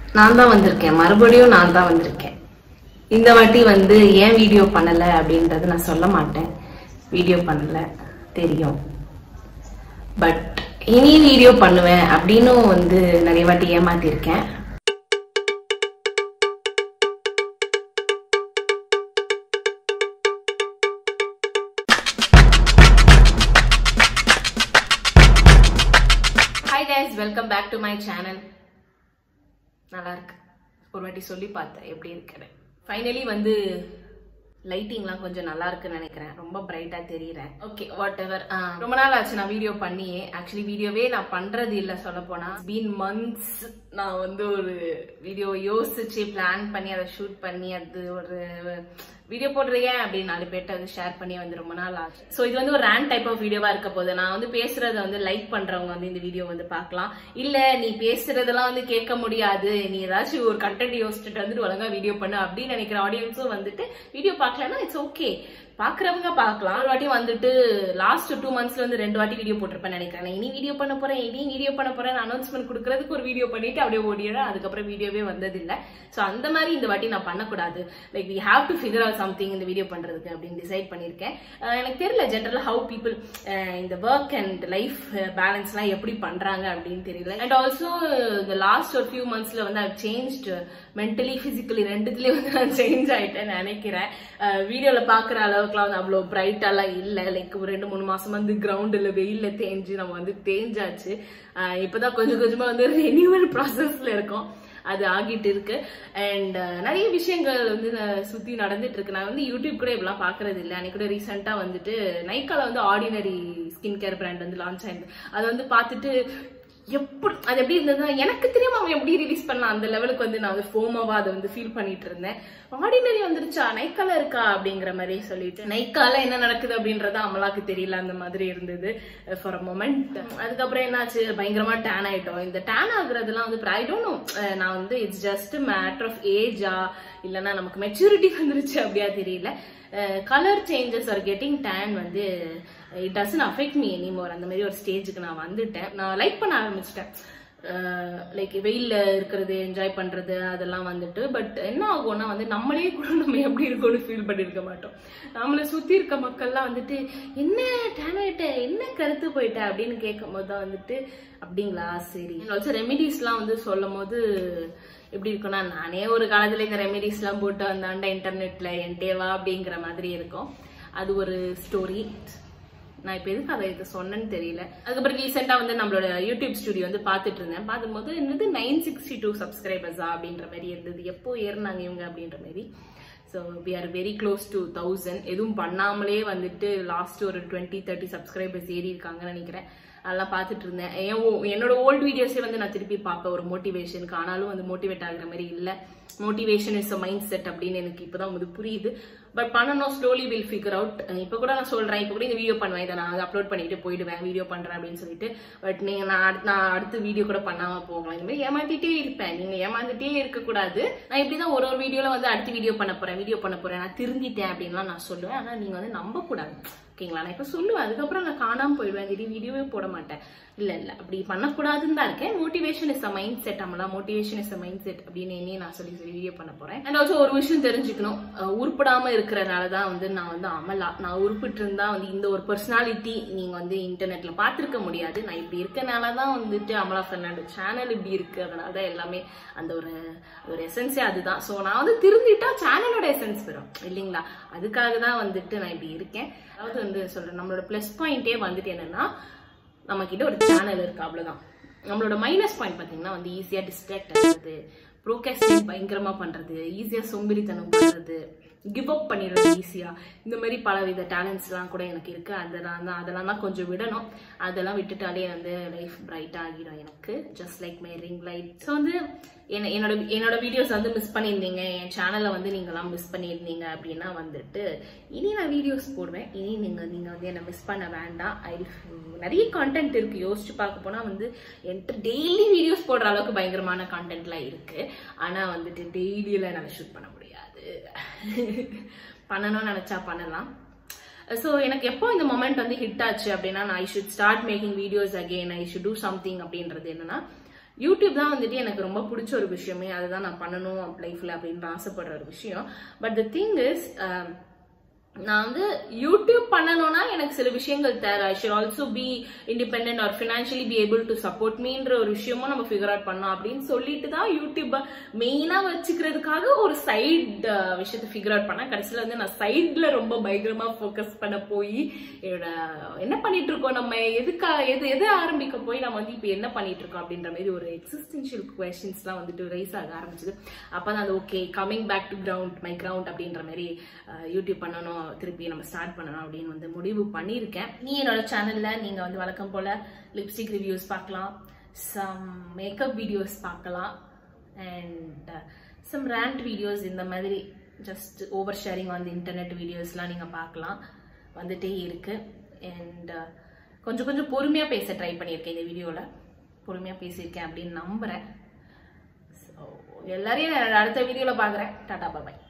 நான் தான் வந்திருக்கேன் மறுபடியும் நான் தான் வந்திருக்கேன் இந்த வாட்டி வந்து ஏன் வீடியோ பண்ணல அப்படின்றது நான் சொல்ல மாட்டேன் வீடியோ பண்ணல தெரியும் பட் இனி வீடியோ பண்ணுவேன் அப்படின்னும் வந்து நிறைய வாட்டி ஏமாத்திருக்கேன் hi guys welcome back to my channel நல்லா இருக்கு ஒரு வாட்டி சொல்லி பார்த்தேன் எப்படி இருக்குன்னு ஃபைனலி வந்து லைட்டிங்லாம் கொஞ்சம் நல்லா இருக்குன்னு நினைக்கிறேன் ரொம்ப பிரைட்டா தெரியுறேன் ஓகே வாட் எவர் ரொம்ப நாள் ஆச்சு நான் வீடியோ பண்ணியே ஆக்சுவலி வீடியோவே நான் பண்றது இல்ல சொல்ல போனா பீன் மந்த்ஸ் நான் வந்து ஒரு வீடியோ யோசிச்சு பிளான் பண்ணி அதை ஷூட் பண்ணி அது ஒரு வீடியோ போடுறீங்க அப்படின்னு நாலு பேர்ட்ட வந்து ஷேர் பண்ணி வந்து ரொம்ப நாள் ஆச்சு ஸோ இது வந்து ஒரு ரேண்ட் டைப் ஆஃப் வீடியோவா இருக்க போது நான் வந்து பேசுறத வந்து லைக் பண்றவங்க வந்து இந்த வீடியோ வந்து பார்க்கலாம் இல்ல நீ பேசுறதெல்லாம் வந்து கேட்க முடியாது நீ ஏதாச்சும் ஒரு கண்டென்ட் யோசிச்சுட்டு வந்துட்டு ஒழுங்கா வீடியோ பண்ணு அப்படின்னு நினைக்கிற ஆடியன்ஸும் வந்துட்டு வீடியோ பார்க்கலன்னா இட்ஸ் ஓகே பாக்குறவங்க பார்க்கலாம் ஒரு வாட்டி வந்துட்டு லாஸ்ட் டூ மந்த்ஸ்ல வந்து ரெண்டு வாட்டி வீடியோ போட்டிருப்பேன் நினைக்கிறேன் நான் இனி வீடியோ பண்ண போறேன் இனி வீடியோ பண்ண போறேன் அனௌன்ஸ்மெண்ட் கொடுக்கறதுக்கு ஒரு வீடியோ பண்ணிட்டு அப்படியே ஓடிடுறேன் அதுக்கப்புறம் வீடியோவே வந்ததில்லை ஸோ அந்த மாதிரி இந்த வாட்டி நான் பண்ணக்கூடாது like we have to figure out something இந்த வீடியோ பண்றதுக்கு அப்படின்னு டிசைட் பண்ணியிருக்கேன் அஹ் எனக்கு தெரியல ஜென்ரலா ஹவு பீப்புள் இந்த ஒர்க் அண்ட் லைஃப் பேலன்ஸ்லாம் எப்படி பண்றாங்க அப்படின்னு தெரியல அண்ட் ஆல்சோ இந்த லாஸ்ட் ஒரு ஃபியூ மந்த்ஸ்ல வந்து ஐ சேஞ்ச் மென்டலி பிசிக்கலி ரெண்டுத்துலயும் வந்து நான் சேஞ்ச் ஆயிட்டேன்னு நினைக்கிறேன் வீடியோல பாக்குற அளவுக்குலாம் வந்து அவ்வளோ பிரைட்டாலாம் இல்லை லைக் ஒரு ரெண்டு மூணு மாசம் வந்து கிரவுண்டில் வெயில்ல தேஞ்சு நம்ம வந்து தேஞ்சாச்சு அஹ் இப்பதான் கொஞ்சம் கொஞ்சமா வந்து ரெனியூவல் ப்ராசஸ்ல இருக்கோம் அது ஆகிட்டு இருக்கு அண்ட் நிறைய விஷயங்கள் வந்து நான் சுத்தி நடந்துட்டு இருக்கு நான் வந்து யூடியூப் கூட இப்பெல்லாம் பாக்குறது இல்லை அன்னைக்கு கூட ரீசெண்டா வந்துட்டு நைக்கால வந்து ஆர்டினரி ஸ்கின் கேர் பிராண்ட் வந்து லான்ச் ஆயிருந்தது அதை வந்து பார்த்துட்டு எப்படி அது எப்படி இருந்ததுன்னா எனக்கு தெரியாம அவன் எப்படி ரிலீஸ் பண்ணலாம் அந்த லெவலுக்கு வந்து நான் வந்து ஃபோமாவா அதை வந்து ஃபீல் பண்ணிட்டு இருந்தேன் ஆர்டினரி வந்துருச்சா நைக்கால இருக்கா அப்படிங்கிற மாதிரி சொல்லிட்டு நைக்கால என்ன நடக்குது அப்படின்றத அமலாக்கு தெரியல அந்த மாதிரி இருந்தது ஃபார் அ மொமெண்ட் அதுக்கப்புறம் என்னாச்சு பயங்கரமா டேன் ஆயிட்டோம் இந்த டேன் ஆகுறதுலாம் வந்து ஐ டோன்ட் நோ நான் வந்து இட்ஸ் ஜஸ்ட் மேட்டர் ஆஃப் ஏஜா இல்லைன்னா நமக்கு மெச்சூரிட்டி வந்துருச்சு அப்படியா தெரியல colour changes are getting tan வந்து it doesn't affect me anymore அந்த மாதிரி ஒரு ஸ்டேஜுக்கு நான் வந்துட்டேன் நான் லைக் பண்ண ஆரம்பிச்சிட்டேன் லைக் வெயில்ல இருக்கிறது என்ஜாய் பண்றது அதெல்லாம் வந்துட்டு பட் என்ன ஆகும்னா வந்து நம்மளே கூட நம்ம எப்படி இருக்கோம்னு ஃபீல் பண்ணிருக்க மாட்டோம் நம்மளை சுத்தி இருக்க மக்கள்லாம் வந்துட்டு என்ன டேனாயிட்ட என்ன கருத்து போயிட்ட அப்படின்னு கேட்கும் போது தான் வந்துட்டு அப்படிங்களா சரி ஆல்சோ ரெமிடிஸ்லாம் வந்து சொல்லும் போது எப்படி இருக்கும்னா நானே ஒரு காலத்துல இந்த ரெமிடிஸ்லாம் போட்டு வந்தாண்டா இன்டர்நெட்ல என்டேவா அப்படிங்கிற மாதிரி இருக்கும் அது ஒரு ஸ்டோரி நான் இப்போ எதுக்கு அதை இது சொன்னேன்னு தெரியல அதுக்கப்புறம் ரீசெண்டாக வந்து நம்மளோட யூடியூப் ஸ்டுடியோ வந்து பார்த்துட்டு இருந்தேன் பார்க்கும்போது என்னது நைன் சிக்ஸ்டி டூ சப்ஸ்கிரைபர்ஸா அப்படின்ற மாதிரி இருந்தது எப்போ ஏறினாங்க இவங்க அப்படின்ற மாதிரி so we are very close to thousand எதுவும் பண்ணாமலே வந்துட்டு லாஸ்ட் ஒரு டுவெண்ட்டி தேர்ட்டி சப்ஸ்கிரைபர்ஸ் ஏறி இருக்காங்கன்னு நினைக்கிறேன் அதெல்லாம் பார்த்துட்டு இருந்தேன் என் ஓ- என்னோட ஓல்டு வீடியோஸே வந்து நான் திருப்பி பார்ப்பேன் ஒரு மோட்டிவேஷனுக்கு ஆனாலும் வந்து மோட்டிவேட் ஆகுற மாதிரி இல்லை motivation is a mindset அப்படின்னு எனக்கு இப்போதான் வந்து புரியுது பட் பண்ணணும் ஸ்லோலி வில் ஃபிகர் அவுட் இப்போ கூட நான் சொல்றேன் இப்போ கூட இந்த வீடியோ பண்ணுவேன் இதை நான் அப்லோட் பண்ணிட்டு போயிடுவேன் வீடியோ பண்றேன் அப்படின்னு சொல்லிட்டு பட் நீங்க நான் அடுத்து நான் அடுத்த வீடியோ கூட பண்ணாம போகலாம் இந்த மாதிரி ஏமாத்திட்டே இருப்பேன் நீங்க ஏமாந்துட்டே இருக்க கூடாது நான் இப்படிதான் ஒரு ஒரு வீடியோல வந்து அடுத்த வீடியோ பண்ண போறேன் வீடியோ பண்ண போறேன் நான் திருந்திட்டேன் அப்படின்லாம் நான் சொல்லுவேன் ஆனா நீங்க வந்து நம்ப கூடாது ஓகேங்களா நான் இப்போ சொல்லுவேன் அதுக்கப்புறம் நான் காணாம போயிடுவேன் திடீர் வீடியோவே போட மாட்டேன் இல்ல இல்ல அப்படி பண்ணக்கூடாதுன்னு தான் இருக்கேன் motivation is a mindset அம்மலாம் motivation is a mindset அப்படின்னு என்னையே நான் சொல்லி சொல்லி வீடியோ பண்ண போறேன் அண்ட் ஆல்சோ ஒரு விஷயம் தெரிஞ்சுக்கணும் அஹ் உருப்படாம இருக்கிறனால தான் வந்து நான் வந்து அமலா நான் உருப்பிட்டு இருந்தா வந்து இந்த ஒரு பர்சனாலிட்டி நீங்க வந்து இன்டர்நெட்ல பார்த்திருக்க முடியாது நான் இப்படி இருக்கனால தான் வந்துட்டு அமலா ஃபெர்னாண்டோ சேனல் இப்படி இருக்கு அதனால தான் எல்லாமே அந்த ஒரு ஒரு எசன்ஸே அதுதான் ஸோ நான் வந்து திருந்திட்டா சேனலோட எசன்ஸ் வரும் இல்லைங்களா அதுக்காக தான் வந்துட்டு நான் இப்படி இருக்கேன் அதாவது வந்து சொல்றேன் நம்மளோட ப்ளஸ் பாயிண்டே வந்துட்டு என்னன்னா நம்ம கிட்ட ஒரு சேனல் இருக்கு அவ்வளவுதான் நம்மளோட மைனஸ் பாயிண்ட் பாத்தீங்கன்னா வந்து ஈஸியா டிஸ்ட்ராக்ட் ஆகுறது ப்ரோகாஸ்டிங் பயங்கரமா பண்றது ஈஸியா சோம்பேறித்தனம் பண்றது கிவ் அப் பண்ணிடுறது ஈஸியா இந்த மாதிரி பலவித டேலண்ட்ஸ்லாம் கூட எனக்கு இருக்கு அதெல்லாம் தான் அதெல்லாம் தான் கொஞ்சம் விடணும் அதெல்லாம் விட்டுட்டாலே வந்து லைஃப் பிரைட் ஆகிடும் எனக்கு just like my ring light so வந்து என்ன என்னோட என்னோட வீடியோஸ் வந்து மிஸ் பண்ணியிருந்தீங்க என் சேனலை வந்து நீங்களாம் மிஸ் பண்ணியிருந்தீங்க அப்படின்னா வந்துட்டு இனி நான் வீடியோஸ் போடுவேன் இனி நீங்க நீங்க வந்து என்னை மிஸ் பண்ண வேண்டாம் ஐ நிறைய கான்டென்ட் இருக்கு யோசிச்சு பார்க்க போனா வந்து என்கிட்ட டெய்லி வீடியோஸ் போடுற அளவுக்கு பயங்கரமான கான்டென்ட்லாம் இருக்கு ஆனா வந்துட்டு டெய்லியில என்னால் ஷூட் பண்ண முடியாது பண்ணணும்னு நினைச்சா பண்ணலாம் ஸோ எனக்கு எப்போ இந்த மொமெண்ட் வந்து ஹிட் ஆச்சு அப்படின்னா I should start making videos again I should do something அப்படின்றது என்னன்னா யூடியூப் தான் வந்துட்டு எனக்கு ரொம்ப பிடிச்ச ஒரு விஷயமே அதுதான் நான் பண்ணணும் லைஃப்ல அப்படின்னு ஆசைப்படுற ஒரு விஷயம் பட் த திங் இஸ் நான் வந்து யூடியூப் பண்ணணும்னா எனக்கு சில விஷயங்கள் தேவை I should also be independent or financially be able to support மீன்ற ஒரு விஷயமும் நம்ம ஃபிகர் அவுட் பண்ணோம் அப்படின்னு சொல்லிட்டு தான் யூடியூப் மெயினா வச்சுக்கிறதுக்காக ஒரு சைடு விஷயத்தை ஃபிகர் அவுட் பண்ணேன் கடைசியில் வந்து நான் சைட்ல ரொம்ப பயங்கரமா ஃபோக்கஸ் பண்ண போய் என்னோட என்ன பண்ணிட்டு இருக்கோம் நம்ம எதுக்கா எது எது ஆரம்பிக்க போய் நம்ம வந்து இப்போ என்ன பண்ணிட்டு இருக்கோம் அப்படின்ற மாதிரி ஒரு எக்ஸிஸ்டன்ஷியல் கொஸ்டின்ஸ்லாம் வந்துட்டு ரைஸ் ஆக ஆரம்பிச்சது அப்பதான் அது okay coming back to ground my ground அப்படின்ற மாதிரி யூடியூப் பண்ணணும் திருப்பி நம்ம ஸ்டார்ட் பண்ணணும் அப்படின்னு வந்து முடிவு பண்ணியிருக்கேன் நீ என்னோட சேனல்ல நீங்க வந்து வழக்கம் போல லிப்ஸ்டிக் ரிவ்யூஸ் பார்க்கலாம் சம் மேக்கப் வீடியோஸ் பார்க்கலாம் அண்ட் சம் ரேண்ட் வீடியோஸ் இந்த மாதிரி ஜஸ்ட் ஓவர் ஷேரிங் வந்து இன்டர்நெட் வீடியோஸ்லாம் நீங்கள் பார்க்கலாம் வந்துட்டே இருக்கு அண்ட் கொஞ்சம் கொஞ்சம் பொறுமையாக பேச ட்ரை பண்ணியிருக்கேன் இந்த வீடியோவில் பொறுமையாக பேசியிருக்கேன் அப்படின்னு நம்புகிறேன் ஸோ எல்லாரையும் நான் அடுத்த வீடியோவில் பார்க்குறேன் டாடா பாபாய்